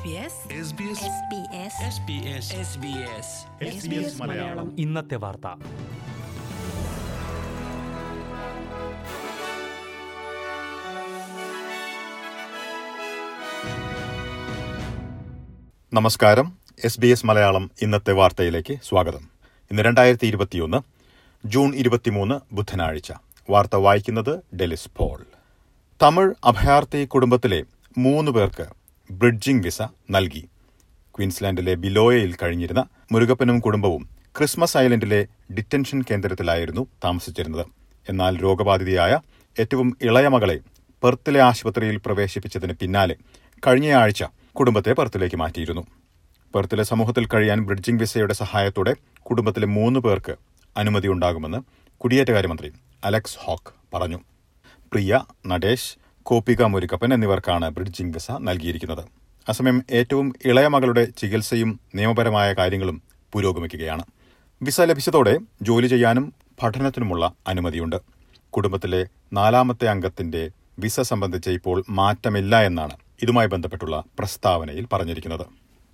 മലയാളം ഇന്നത്തെ വാർത്ത നമസ്കാരം എസ് ബി എസ് മലയാളം ഇന്നത്തെ വാർത്തയിലേക്ക് സ്വാഗതം ഇന്ന് രണ്ടായിരത്തി ഇരുപത്തിയൊന്ന് ജൂൺ ഇരുപത്തിമൂന്ന് ബുധനാഴ്ച വാർത്ത വായിക്കുന്നത് ഡെലിസ് പോൾ തമിഴ് അഭയാർത്ഥി കുടുംബത്തിലെ മൂന്ന് പേർക്ക് ബ്രിഡ്ജിംഗ് വിസ നൽകി ക്വീൻസ്ലാൻഡിലെ ബിലോയയിൽ കഴിഞ്ഞിരുന്ന മുരുകപ്പനും കുടുംബവും ക്രിസ്മസ് ഐലൻഡിലെ ഡിറ്റൻഷൻ കേന്ദ്രത്തിലായിരുന്നു താമസിച്ചിരുന്നത് എന്നാൽ രോഗബാധിതയായ ഏറ്റവും ഇളയ മകളെ പെർത്തിലെ ആശുപത്രിയിൽ പ്രവേശിപ്പിച്ചതിന് പിന്നാലെ കഴിഞ്ഞയാഴ്ച കുടുംബത്തെ പെർത്തിലേക്ക് മാറ്റിയിരുന്നു പെർത്തിലെ സമൂഹത്തിൽ കഴിയാൻ ബ്രിഡ്ജിംഗ് വിസയുടെ സഹായത്തോടെ കുടുംബത്തിലെ മൂന്ന് പേർക്ക് അനുമതിയുണ്ടാകുമെന്ന് കുടിയേറ്റകാര്യമന്ത്രി അലക്സ് ഹോക്ക് പറഞ്ഞു പ്രിയ നടേഷ് കോപ്പിക മുരുക്കപ്പൻ എന്നിവർക്കാണ് ബ്രിഡ്ജിംഗ് വിസ നൽകിയിരിക്കുന്നത് അസമയം ഏറ്റവും ഇളയ മകളുടെ ചികിത്സയും നിയമപരമായ കാര്യങ്ങളും പുരോഗമിക്കുകയാണ് വിസ ലഭിച്ചതോടെ ജോലി ചെയ്യാനും പഠനത്തിനുമുള്ള അനുമതിയുണ്ട് കുടുംബത്തിലെ നാലാമത്തെ അംഗത്തിന്റെ വിസ സംബന്ധിച്ച് ഇപ്പോൾ മാറ്റമില്ല എന്നാണ് ഇതുമായി ബന്ധപ്പെട്ടുള്ള പ്രസ്താവനയിൽ പറഞ്ഞിരിക്കുന്നത്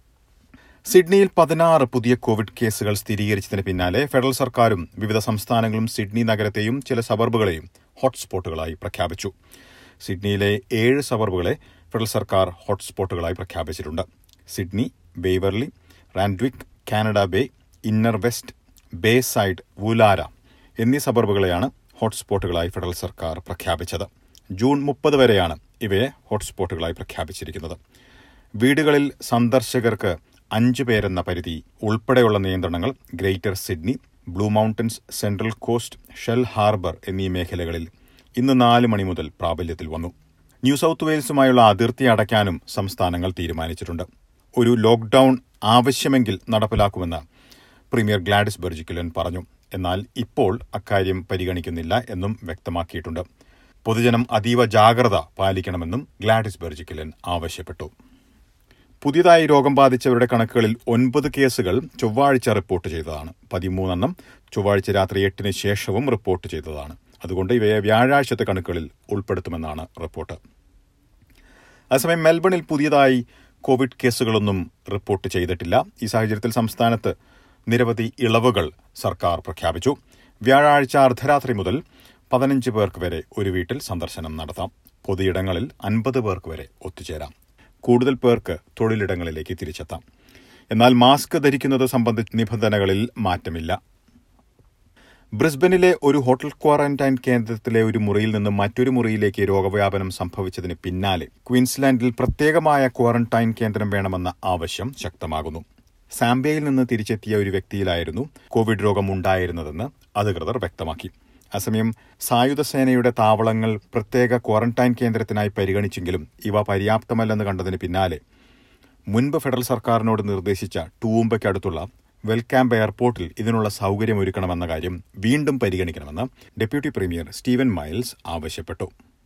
സിഡ്നിയിൽ പതിനാറ് പുതിയ കോവിഡ് കേസുകൾ സ്ഥിരീകരിച്ചതിന് പിന്നാലെ ഫെഡറൽ സർക്കാരും വിവിധ സംസ്ഥാനങ്ങളും സിഡ്നി നഗരത്തെയും ചില സബർബുകളെയും ഹോട്ട്സ്പോട്ടുകളായി പ്രഖ്യാപിച്ചു സിഡ്നിയിലെ ഏഴ് സബർബുകളെ ഫെഡറൽ സർക്കാർ ഹോട്ട്സ്പോട്ടുകളായി പ്രഖ്യാപിച്ചിട്ടുണ്ട് Sydney Beverly Randwick Canada Bay Inner West Bayside Woollahra എന്നീ സബർബുകളെയാണ് ഹോട്ട്സ്പോട്ടുകളായി ഫെഡറൽ സർക്കാർ പ്രഖ്യാപിച്ചത് ജൂൺ മുപ്പത് വരെയാണ് ഇവയെ ഹോട്ട്സ്പോട്ടുകളായി പ്രഖ്യാപിച്ചിരിക്കുന്നത് വീടുകളിൽ സന്ദർശകർക്ക് അഞ്ചു പേരെന്ന പരിധി ഉൾപ്പെടെയുള്ള നിയന്ത്രണങ്ങൾ Greater Sydney Blue Mountains Central Coast Shellharbour എന്നീ മേഖലകളിൽ ഇന്ന് നാല് മണി മുതൽ പ്രാബല്യത്തിൽ വന്നു ന്യൂ സൌത്ത് വെയിൽസുമായുള്ള അതിർത്തി അടയ്ക്കാനും സംസ്ഥാനങ്ങൾ തീരുമാനിച്ചിട്ടുണ്ട് ഒരു ലോക്ഡൌൺ ആവശ്യമെങ്കിൽ നടപ്പിലാക്കുമെന്ന് പ്രീമിയർ ഗ്ലാഡിസ് ബെർജിക്കുലൻ പറഞ്ഞു എന്നാൽ ഇപ്പോൾ അക്കാര്യം പരിഗണിക്കുന്നില്ല എന്നും വ്യക്തമാക്കിയിട്ടുണ്ട് പൊതുജനം അതീവ ജാഗ്രത പാലിക്കണമെന്നും ഗ്ലാഡിസ് ബെർജിക്കുലൻ ആവശ്യപ്പെട്ടു പുതിയതായി രോഗം ബാധിച്ചവരുടെ കണക്കുകളിൽ ഒൻപത് കേസുകൾ ചൊവ്വാഴ്ച റിപ്പോർട്ട് ചെയ്തതാണ് പതിമൂന്നെണ്ണം ചൊവ്വാഴ്ച രാത്രി എട്ടിന് ശേഷവും റിപ്പോർട്ട് ചെയ്തതാണ് അതുകൊണ്ട് ഇവയെ വ്യാഴാഴ്ചത്തെ കണക്കുകളിൽ ഉൾപ്പെടുത്തുമെന്നാണ് റിപ്പോർട്ട് അതേസമയം മെൽബണിൽ പുതിയതായി കോവിഡ് കേസുകളൊന്നും റിപ്പോർട്ട് ചെയ്തിട്ടില്ല ഈ സാഹചര്യത്തിൽ സംസ്ഥാനത്ത് നിരവധി ഇളവുകൾ സർക്കാർ പ്രഖ്യാപിച്ചു വ്യാഴാഴ്ച അർദ്ധരാത്രി മുതൽ പതിനഞ്ച് പേർക്ക് വരെ ഒരു വീട്ടിൽ സന്ദർശനം നടത്താം പൊതുയിടങ്ങളിൽ അൻപത് പേർക്ക് വരെ ഒത്തുചേരാം കൂടുതൽ പേർക്ക് തൊഴിലിടങ്ങളിലേക്ക് തിരിച്ചെത്താം എന്നാൽ മാസ്ക് ധരിക്കുന്നത് സംബന്ധിച്ച നിബന്ധനകളിൽ മാറ്റമില്ല ബ്രിസ്ബനിലെ ഒരു ഹോട്ടൽ ക്വാറന്റൈൻ കേന്ദ്രത്തിലെ ഒരു മുറിയിൽ നിന്ന് മറ്റൊരു മുറിയിലേക്ക് രോഗവ്യാപനം സംഭവിച്ചതിന് പിന്നാലെ ക്വീൻസ്ലാൻഡിൽ പ്രത്യേകമായ ക്വാറന്റൈൻ കേന്ദ്രം വേണമെന്ന ആവശ്യം ശക്തമാകുന്നു സാംബിയയിൽ നിന്ന് തിരിച്ചെത്തിയ ഒരു വ്യക്തിയിലായിരുന്നു കോവിഡ് രോഗം ഉണ്ടായിരുന്നതെന്ന് അധികൃതർ വ്യക്തമാക്കി അസമയം സായുധ സേനയുടെ താവളങ്ങൾ പ്രത്യേക ക്വാറന്റൈൻ കേന്ദ്രത്തിനായി പരിഗണിച്ചെങ്കിലും ഇവ പര്യാപ്തമല്ലെന്ന് കണ്ടതിന് പിന്നാലെ മുൻപ് ഫെഡറൽ സർക്കാരിനോട് നിർദ്ദേശിച്ച ടൂമ്പയ്ക്കടുത്തുള്ള വെൽക്യാമ്പ് എയർപോർട്ടിൽ ഇതിനുള്ള സൌകര്യമൊരുക്കണമെന്ന കാര്യം വീണ്ടും പരിഗണിക്കണമെന്ന് ഡെപ്യൂട്ടി പ്രീമിയർ സ്റ്റീവൻ മൈൽസ് ആവശ്യപ്പെട്ടു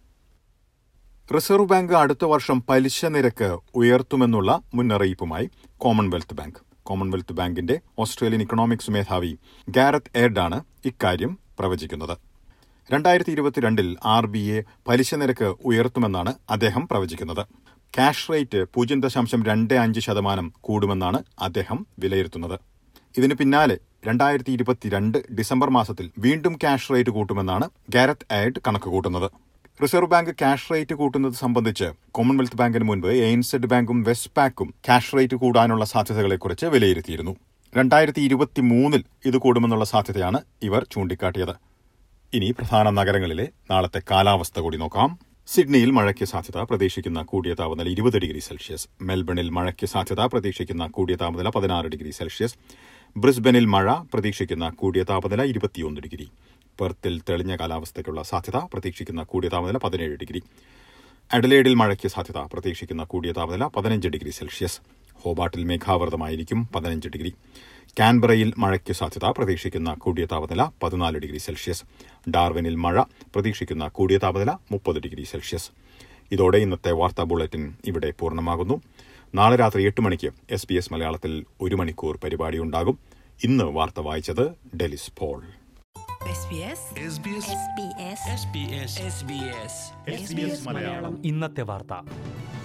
റിസർവ് ബാങ്ക് അടുത്ത വർഷം പലിശ നിരക്ക് ഉയർത്തുമെന്നുള്ള മുന്നറിയിപ്പുമായി കോമൺവെൽത്ത് ബാങ്ക് കോമൺവെൽത്ത് ബാങ്കിന്റെ ഓസ്ട്രേലിയൻ ഇക്കണോമിക്സ് മേധാവി ഗാരത്ത് എയർഡാണ് ഇക്കാര്യം പ്രവചിക്കുന്നത് രണ്ടായിരത്തി ഇരുപത്തിരണ്ടിൽ ആർ ബി എ പലിശ നിരക്ക് ഉയർത്തുമെന്നാണ് അദ്ദേഹം പ്രവചിക്കുന്നത് ക്യാഷ് റേറ്റ് പൂജ്യം ദശാംശം രണ്ട് അഞ്ച് ശതമാനം കൂടുമെന്നാണ് അദ്ദേഹം വിലയിരുത്തുന്നത് ഇതിനു പിന്നാലെ രണ്ടായിരത്തി ഇരുപത്തിരണ്ട് ഡിസംബർ മാസത്തിൽ വീണ്ടും ക്യാഷ് റേറ്റ് കൂട്ടുമെന്നാണ് ഗാരത്ത് എയർഡ് കണക്ക് കൂട്ടുന്നത് റിസർവ് ബാങ്ക് ക്യാഷ് റേറ്റ് കൂട്ടുന്നത് സംബന്ധിച്ച് കോമൺവെൽത്ത് ബാങ്കിന് മുൻപ് എയിൻസെഡ് ബാങ്കും വെസ്റ്റ് പാക്കും ക്യാഷ് റേറ്റ് കൂടാനുള്ള സാധ്യതകളെക്കുറിച്ച് വിലയിരുത്തിയിരുന്നു രണ്ടായിരത്തി ഇരുപത്തി മൂന്നിൽ ഇത് കൂടുമെന്നുള്ള സാധ്യതയാണ് ഇവർ ചൂണ്ടിക്കാട്ടിയത് ഇനി പ്രധാന നഗരങ്ങളിലെ നാളത്തെ കാലാവസ്ഥ കൂടി നോക്കാം സിഡ്നിയിൽ മഴയ്ക്ക് സാധ്യത പ്രതീക്ഷിക്കുന്ന കൂടിയ താപനില ഇരുപത് ഡിഗ്രി സെൽഷ്യസ് മെൽബണിൽ മഴയ്ക്ക് സാധ്യത പ്രതീക്ഷിക്കുന്ന കൂടിയ താപനില പതിനാറ് ഡിഗ്രി സെൽഷ്യസ് ബ്രിസ്ബനിൽ മഴ പ്രതീക്ഷിക്കുന്ന കൂടിയ താപനില ഇരുപത്തിയൊന്ന് ഡിഗ്രി പെർത്തിൽ തെളിഞ്ഞ കാലാവസ്ഥയ്ക്കുള്ള സാധ്യത പ്രതീക്ഷിക്കുന്ന കൂടിയ താപനില പതിനേഴ് ഡിഗ്രി അഡലേഡിൽ മഴയ്ക്ക് സാധ്യത പ്രതീക്ഷിക്കുന്ന കൂടിയ താപനില പതിനഞ്ച് ഡിഗ്രി സെൽഷ്യസ് ഹോബാട്ടിൽ മേഘാവൃതമായിരിക്കും പതിനഞ്ച് ഡിഗ്രി കാൻബറയിൽ മഴയ്ക്ക് സാധ്യത പ്രതീക്ഷിക്കുന്ന കൂടിയ താപനില പതിനാല് ഡിഗ്രി സെൽഷ്യസ് ഡാർവിനിൽ മഴ പ്രതീക്ഷിക്കുന്ന കൂടിയ താപനില മുപ്പത് ഡിഗ്രി സെൽഷ്യസ് ഇതോടെ ഇന്നത്തെ വാർത്താ ബുള്ളറ്റിൻ ഇവിടെ പൂർണ്ണമാകുന്നു നാളെ രാത്രി എട്ട് മണിക്ക് എസ് ബി എസ് മലയാളത്തിൽ ഒരു മണിക്കൂർ പരിപാടിയുണ്ടാകും ഇന്ന് വാർത്ത വായിച്ചത് ഡെലിസ് പോൾ ഇന്നത്തെ വാർത്ത